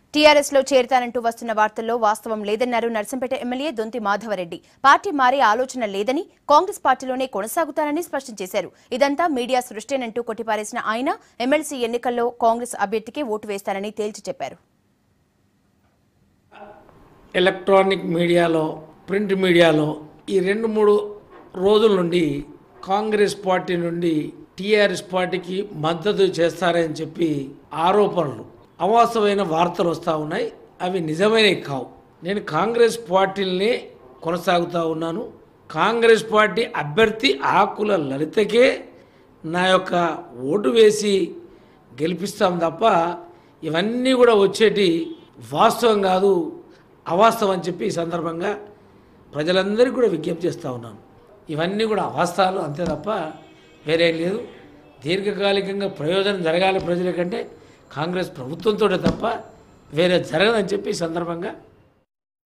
TRS లో చేరతానంటూ వస్తున్న వార్తల్లో వాస్తవం లేదన్నారు నర్సంపేట ఎమ్మెల్యే దొంతి మాధవరెడ్డి పార్టీ మారే ఆలోచన లేదని కాంగ్రెస్ పార్టీలోనే కొనసాగుతానని స్పష్టం చేశారు ఇదంతా మీడియా సృష్టేనంటూ కొట్టిపారేసిన ఆయన ఎమ్మెల్సీ ఎన్నికల్లో కాంగ్రెస్ అభ్యర్థికే ఓటు వేస్తానని తేల్చి చెప్పారు ఎలక్ట్రానిక్ మీడియాలో ప్రింట్ మీడియాలో ఈ రెండు మూడు రోజుల నుండి కాంగ్రెస్ పార్టీ నుండి టీఆర్ఎస్ పార్టీకి మద్దతు చేస్తారని చెప్పి ఆరోపణలు అవాస్తవమైన వార్తలు వస్తూ ఉన్నాయి అవి నిజమైనవి కావు నేను కాంగ్రెస్ పార్టీలనే కొనసాగుతూ ఉన్నాను కాంగ్రెస్ పార్టీ అభ్యర్థి ఆకుల లలితకే నా యొక్క ఓటు వేసి గెలిపిస్తాం తప్ప ఇవన్నీ కూడా వచ్చేటి వాస్తవం కాదు అవాస్తవం అని చెప్పి ఈ సందర్భంగా ప్రజలందరికీ కూడా విజ్ఞప్తి చేస్తూ ఉన్నాను ఇవన్నీ కూడా అవాస్తవాలు అంతే తప్ప వేరే లేదు దీర్ఘకాలికంగా ప్రయోజనం జరగాలి ప్రజల కంటే కాంగ్రెస్ ప్రభుత్వంతో తప్ప వేరే జరగదని చెప్పి ఈ సందర్భంగా